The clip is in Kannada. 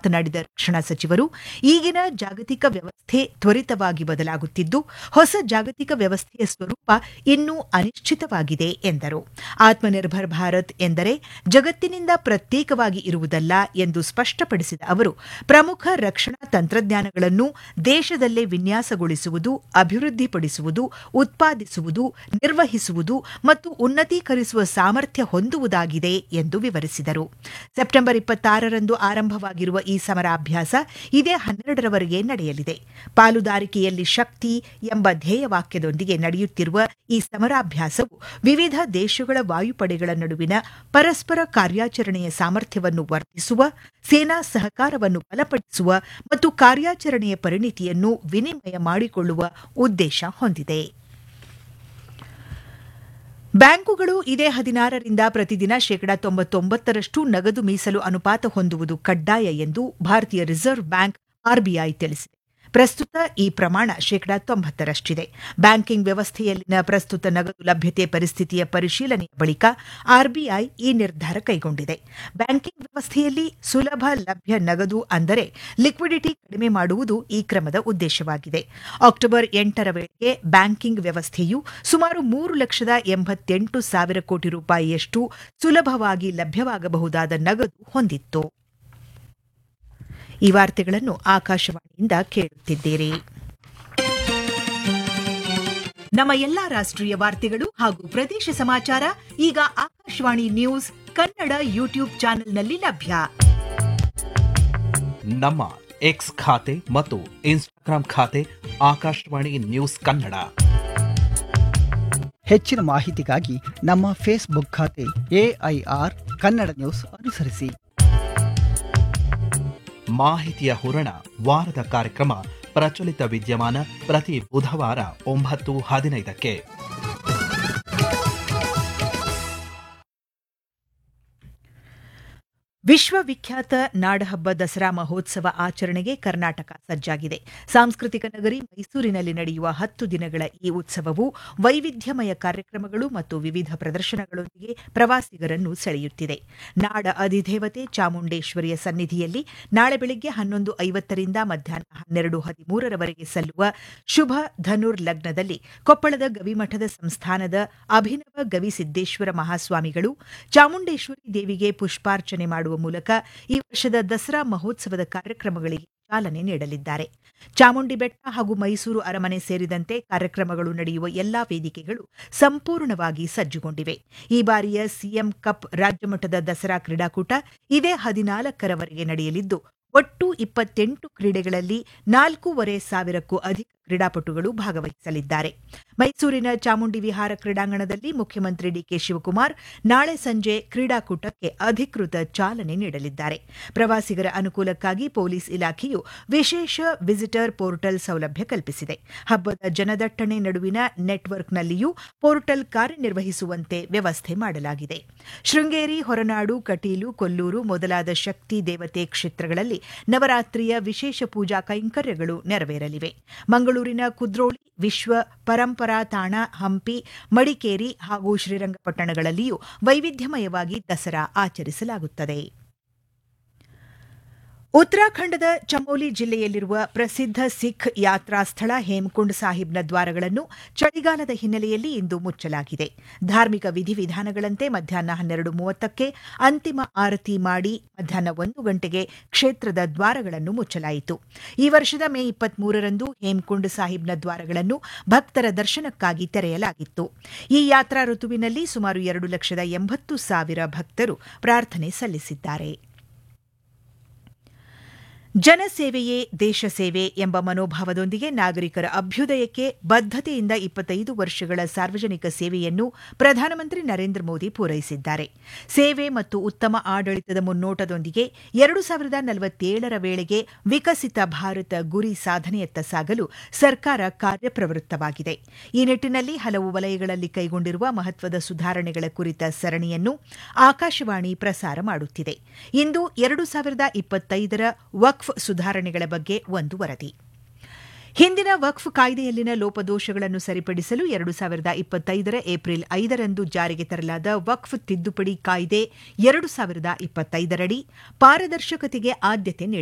ಮಾತನಾಡಿದ ರಕ್ಷಣಾ ಸಚಿವರು ಈಗಿನ ಜಾಗತಿಕ ವ್ಯವಸ್ಥೆ ತ್ವರಿತವಾಗಿ ಬದಲಾಗುತ್ತಿದ್ದು ಹೊಸ ಜಾಗತಿಕ ವ್ಯವಸ್ಥೆಯ ಸ್ವರೂಪ ಇನ್ನೂ ಅನಿಶ್ಚಿತವಾಗಿದೆ ಎಂದರು ಆತ್ಮನಿರ್ಭರ್ ಭಾರತ್ ಎಂದರೆ ಜಗತ್ತಿನಿಂದ ಪ್ರತ್ಯೇಕವಾಗಿ ಇರುವುದಲ್ಲ ಎಂದು ಸ್ಪಷ್ಟಪಡಿಸಿದ ಅವರು ಪ್ರಮುಖ ರಕ್ಷಣಾ ತಂತ್ರಜ್ಞಾನಗಳನ್ನು ದೇಶದಲ್ಲೇ ವಿನ್ಯಾಸಗೊಳಿಸುವುದು ಅಭಿವೃದ್ಧಿಪಡಿಸುವುದು ಉತ್ಪಾದಿಸುವುದು ನಿರ್ವಹಿಸುವುದು ಮತ್ತು ಉನ್ನತೀಕರಿಸುವ ಸಾಮರ್ಥ್ಯ ಹೊಂದುವುದಾಗಿದೆ ಎಂದು ವಿವರಿಸಿದರು ಸೆಪ್ಟೆಂಬರ್ ಇಪ್ಪತ್ತಾರರಂದು ಆರಂಭವಾಗಿರುವ ಈ ಸಮರಾಭ್ಯಾಸ ಇದೇ ಹನ್ನೆರಡರವರೆಗೆ ನಡೆಯಲಿದೆ ಪಾಲುದಾರಿಕೆಯಲ್ಲಿ ಶಕ್ತಿ ಎಂಬ ಧ್ಯೇಯವಾಕ್ಯದೊಂದಿಗೆ ನಡೆಯುತ್ತಿರುವ ಈ ಸಮರಾಭ್ಯಾಸವು ವಿವಿಧ ದೇಶಗಳ ವಾಯುಪಡೆಗಳ ನಡುವಿನ ಪರಸ್ಪರ ಕಾರ್ಯಾಚರಣೆಯ ಸಾಮರ್ಥ್ಯವನ್ನು ವರ್ಧಿಸುವ ಸೇನಾ ಸಹಕಾರವನ್ನು ಬಲಪಡಿಸುವ ಮತ್ತು ಕಾರ್ಯಾಚರಣೆಯ ಪರಿಣಿತಿಯನ್ನು ವಿನಿಮಯ ಮಾಡಿಕೊಳ್ಳುವ ಉದ್ದೇಶ ಹೊಂದಿದೆ ಬ್ಯಾಂಕುಗಳು ಇದೇ ಹದಿನಾರರಿಂದ ಪ್ರತಿದಿನ ಶೇಕಡಾ ತೊಂಬತ್ತೊಂಬತ್ತರಷ್ಟು ನಗದು ಮೀಸಲು ಅನುಪಾತ ಹೊಂದುವುದು ಕಡ್ಡಾಯ ಎಂದು ಭಾರತೀಯ ರಿಸರ್ವ್ ಬ್ಯಾಂಕ್ ಆರ್ಬಿಐ ತಿಳಿಸಿದೆ ಪ್ರಸ್ತುತ ಈ ಪ್ರಮಾಣ ಶೇಕಡಾ ತೊಂಬತ್ತರಷ್ಟಿದೆ ಬ್ಯಾಂಕಿಂಗ್ ವ್ಯವಸ್ಥೆಯಲ್ಲಿನ ಪ್ರಸ್ತುತ ನಗದು ಲಭ್ಯತೆ ಪರಿಸ್ಥಿತಿಯ ಪರಿಶೀಲನೆಯ ಬಳಿಕ ಆರ್ಬಿಐ ಈ ನಿರ್ಧಾರ ಕೈಗೊಂಡಿದೆ ಬ್ಯಾಂಕಿಂಗ್ ವ್ಯವಸ್ಥೆಯಲ್ಲಿ ಸುಲಭ ಲಭ್ಯ ನಗದು ಅಂದರೆ ಲಿಕ್ವಿಡಿಟಿ ಕಡಿಮೆ ಮಾಡುವುದು ಈ ಕ್ರಮದ ಉದ್ದೇಶವಾಗಿದೆ ಅಕ್ಟೋಬರ್ ಎಂಟರ ವೇಳೆಗೆ ಬ್ಯಾಂಕಿಂಗ್ ವ್ಯವಸ್ಥೆಯು ಸುಮಾರು ಮೂರು ಲಕ್ಷದ ಎಂಬತ್ತೆಂಟು ಸಾವಿರ ಕೋಟಿ ರೂಪಾಯಿಯಷ್ಟು ಸುಲಭವಾಗಿ ಲಭ್ಯವಾಗಬಹುದಾದ ನಗದು ಹೊಂದಿತ್ತು ಈ ವಾರ್ತೆಗಳನ್ನು ಆಕಾಶವಾಣಿಯಿಂದ ಕೇಳುತ್ತಿದ್ದೀರಿ ನಮ್ಮ ಎಲ್ಲಾ ರಾಷ್ಟ್ರೀಯ ವಾರ್ತೆಗಳು ಹಾಗೂ ಪ್ರದೇಶ ಸಮಾಚಾರ ಈಗ ಆಕಾಶವಾಣಿ ನ್ಯೂಸ್ ಕನ್ನಡ ಯೂಟ್ಯೂಬ್ ಚಾನೆಲ್ನಲ್ಲಿ ಲಭ್ಯ ನಮ್ಮ ಎಕ್ಸ್ ಖಾತೆ ಮತ್ತು ಇನ್ಸ್ಟಾಗ್ರಾಂ ಖಾತೆ ಆಕಾಶವಾಣಿ ನ್ಯೂಸ್ ಕನ್ನಡ ಹೆಚ್ಚಿನ ಮಾಹಿತಿಗಾಗಿ ನಮ್ಮ ಫೇಸ್ಬುಕ್ ಖಾತೆ ಎಐಆರ್ ಕನ್ನಡ ನ್ಯೂಸ್ ಅನುಸರಿಸಿ ಮಾಹಿತಿಯ ಹೂರಣ ವಾರದ ಕಾರ್ಯಕ್ರಮ ಪ್ರಚಲಿತ ವಿದ್ಯಮಾನ ಪ್ರತಿ ಬುಧವಾರ ಒಂಬತ್ತು ಹದಿನೈದಕ್ಕೆ ವಿಶ್ವವಿಖ್ಯಾತ ನಾಡಹಬ್ಬ ದಸರಾ ಮಹೋತ್ಸವ ಆಚರಣೆಗೆ ಕರ್ನಾಟಕ ಸಜ್ಜಾಗಿದೆ ಸಾಂಸ್ಕೃತಿಕ ನಗರಿ ಮೈಸೂರಿನಲ್ಲಿ ನಡೆಯುವ ಹತ್ತು ದಿನಗಳ ಈ ಉತ್ಸವವು ವೈವಿಧ್ಯಮಯ ಕಾರ್ಯಕ್ರಮಗಳು ಮತ್ತು ವಿವಿಧ ಪ್ರದರ್ಶನಗಳೊಂದಿಗೆ ಪ್ರವಾಸಿಗರನ್ನು ಸೆಳೆಯುತ್ತಿದೆ ನಾಡ ಅಧಿದೇವತೆ ಚಾಮುಂಡೇಶ್ವರಿಯ ಸನ್ನಿಧಿಯಲ್ಲಿ ನಾಳೆ ಬೆಳಗ್ಗೆ ಹನ್ನೊಂದು ಐವತ್ತರಿಂದ ಮಧ್ಯಾಹ್ನ ಹನ್ನೆರಡು ಹದಿಮೂರರವರೆಗೆ ಸಲ್ಲುವ ಶುಭ ಧನುರ್ ಲಗ್ನದಲ್ಲಿ ಕೊಪ್ಪಳದ ಗವಿಮಠದ ಸಂಸ್ಥಾನದ ಅಭಿನವ ಗವಿಸಿದ್ದೇಶ್ವರ ಮಹಾಸ್ವಾಮಿಗಳು ಚಾಮುಂಡೇಶ್ವರಿ ದೇವಿಗೆ ಪುಷ್ಪಾರ್ಚನೆ ಮಾಡುವ ಮೂಲಕ ಈ ವರ್ಷದ ದಸರಾ ಮಹೋತ್ಸವದ ಕಾರ್ಯಕ್ರಮಗಳಿಗೆ ಚಾಲನೆ ನೀಡಲಿದ್ದಾರೆ ಚಾಮುಂಡಿ ಬೆಟ್ಟ ಹಾಗೂ ಮೈಸೂರು ಅರಮನೆ ಸೇರಿದಂತೆ ಕಾರ್ಯಕ್ರಮಗಳು ನಡೆಯುವ ಎಲ್ಲಾ ವೇದಿಕೆಗಳು ಸಂಪೂರ್ಣವಾಗಿ ಸಜ್ಜುಗೊಂಡಿವೆ ಈ ಬಾರಿಯ ಸಿಎಂ ಕಪ್ ರಾಜ್ಯಮಟ್ಟದ ದಸರಾ ಕ್ರೀಡಾಕೂಟ ಇದೇ ಹದಿನಾಲ್ಕರವರೆಗೆ ನಡೆಯಲಿದ್ದು ಒಟ್ಟು ಇಪ್ಪತ್ತೆಂಟು ಕ್ರೀಡೆಗಳಲ್ಲಿ ನಾಲ್ಕೂವರೆ ಸಾವಿರಕ್ಕೂ ಅಧಿಕ ಕ್ರೀಡಾಪಟುಗಳು ಭಾಗವಹಿಸಲಿದ್ದಾರೆ ಮೈಸೂರಿನ ಚಾಮುಂಡಿ ವಿಹಾರ ಕ್ರೀಡಾಂಗಣದಲ್ಲಿ ಮುಖ್ಯಮಂತ್ರಿ ಡಿಕೆ ಶಿವಕುಮಾರ್ ನಾಳೆ ಸಂಜೆ ಕ್ರೀಡಾಕೂಟಕ್ಕೆ ಅಧಿಕೃತ ಚಾಲನೆ ನೀಡಲಿದ್ದಾರೆ ಪ್ರವಾಸಿಗರ ಅನುಕೂಲಕ್ಕಾಗಿ ಪೊಲೀಸ್ ಇಲಾಖೆಯು ವಿಶೇಷ ವಿಸಿಟರ್ ಪೋರ್ಟಲ್ ಸೌಲಭ್ಯ ಕಲ್ಪಿಸಿದೆ ಹಬ್ಬದ ಜನದಟ್ಟಣೆ ನಡುವಿನ ನೆಟ್ವರ್ಕ್ನಲ್ಲಿಯೂ ಪೋರ್ಟಲ್ ಕಾರ್ಯನಿರ್ವಹಿಸುವಂತೆ ವ್ಯವಸ್ಥೆ ಮಾಡಲಾಗಿದೆ ಶೃಂಗೇರಿ ಹೊರನಾಡು ಕಟೀಲು ಕೊಲ್ಲೂರು ಮೊದಲಾದ ಶಕ್ತಿ ದೇವತೆ ಕ್ಷೇತ್ರಗಳಲ್ಲಿ ನವರಾತ್ರಿಯ ವಿಶೇಷ ಪೂಜಾ ಕೈಂಕರ್ಯಗಳು ನೆರವೇರಲಿವೆ ಮಂಗಳೂರಿನ ಕುದ್ರೋಳಿ ವಿಶ್ವ ಪರಂಪರಾ ತಾಣ ಹಂಪಿ ಮಡಿಕೇರಿ ಹಾಗೂ ಶ್ರೀರಂಗಪಟ್ಟಣಗಳಲ್ಲಿಯೂ ವೈವಿಧ್ಯಮಯವಾಗಿ ದಸರಾ ಆಚರಿಸಲಾಗುತ್ತದೆ ಉತ್ತರಾಖಂಡದ ಚಮೋಲಿ ಜಿಲ್ಲೆಯಲ್ಲಿರುವ ಪ್ರಸಿದ್ಧ ಸಿಖ್ ಯಾತ್ರಾ ಸ್ಥಳ ಹೇಮಕುಂಡ್ ಸಾಹಿಬ್ನ ದ್ವಾರಗಳನ್ನು ಚಳಿಗಾಲದ ಹಿನ್ನೆಲೆಯಲ್ಲಿ ಇಂದು ಮುಚ್ಚಲಾಗಿದೆ ಧಾರ್ಮಿಕ ವಿಧಿವಿಧಾನಗಳಂತೆ ಮಧ್ಯಾಹ್ನ ಹನ್ನೆರಡು ಮೂವತ್ತಕ್ಕೆ ಅಂತಿಮ ಆರತಿ ಮಾಡಿ ಮಧ್ಯಾಹ್ನ ಒಂದು ಗಂಟೆಗೆ ಕ್ಷೇತ್ರದ ದ್ವಾರಗಳನ್ನು ಮುಚ್ಚಲಾಯಿತು ಈ ವರ್ಷದ ಮೇ ಇಪ್ಪತ್ಮೂರರಂದು ಹೇಮಕುಂಡ್ ಸಾಹಿಬ್ನ ದ್ವಾರಗಳನ್ನು ಭಕ್ತರ ದರ್ಶನಕ್ಕಾಗಿ ತೆರೆಯಲಾಗಿತ್ತು ಈ ಯಾತ್ರಾ ಋತುವಿನಲ್ಲಿ ಸುಮಾರು ಎರಡು ಲಕ್ಷದ ಎಂಬತ್ತು ಸಾವಿರ ಭಕ್ತರು ಪ್ರಾರ್ಥನೆ ಸಲ್ಲಿಸಿದ್ದಾರೆ ಜನಸೇವೆಯೇ ದೇಶ ಸೇವೆ ಎಂಬ ಮನೋಭಾವದೊಂದಿಗೆ ನಾಗರಿಕರ ಅಭ್ಯುದಯಕ್ಕೆ ಬದ್ಧತೆಯಿಂದ ಇಪ್ಪತ್ತೈದು ವರ್ಷಗಳ ಸಾರ್ವಜನಿಕ ಸೇವೆಯನ್ನು ಪ್ರಧಾನಮಂತ್ರಿ ನರೇಂದ್ರ ಮೋದಿ ಪೂರೈಸಿದ್ದಾರೆ ಸೇವೆ ಮತ್ತು ಉತ್ತಮ ಆಡಳಿತದ ಮುನ್ನೋಟದೊಂದಿಗೆ ಎರಡು ಸಾವಿರದ ನಲವತ್ತೇಳರ ವೇಳೆಗೆ ವಿಕಸಿತ ಭಾರತ ಗುರಿ ಸಾಧನೆಯತ್ತ ಸಾಗಲು ಸರ್ಕಾರ ಕಾರ್ಯಪ್ರವೃತ್ತವಾಗಿದೆ ಈ ನಿಟ್ಟಿನಲ್ಲಿ ಹಲವು ವಲಯಗಳಲ್ಲಿ ಕೈಗೊಂಡಿರುವ ಮಹತ್ವದ ಸುಧಾರಣೆಗಳ ಕುರಿತ ಸರಣಿಯನ್ನು ಆಕಾಶವಾಣಿ ಪ್ರಸಾರ ಮಾಡುತ್ತಿದೆ ಇಂದು ಎರಡು ಸಾವಿರದ ಇಪ್ಪತ್ತೈದರ ವಕ್ಫ್ ಸುಧಾರಣೆಗಳ ಬಗ್ಗೆ ಒಂದು ವರದಿ ಹಿಂದಿನ ವಕ್ಫ್ ಕಾಯ್ದೆಯಲ್ಲಿನ ಲೋಪದೋಷಗಳನ್ನು ಸರಿಪಡಿಸಲು ಎರಡು ಸಾವಿರದ ಇಪ್ಪತ್ತೈದರ ಏಪ್ರಿಲ್ ಐದರಂದು ಜಾರಿಗೆ ತರಲಾದ ವಕ್ಫ್ ತಿದ್ದುಪಡಿ ಕಾಯ್ದೆ ಎರಡು ಸಾವಿರದ ಇಪ್ಪತ್ತೈದರಡಿ ಪಾರದರ್ಶಕತೆಗೆ ಆದ್ಯತೆ ನೀಡಿದೆ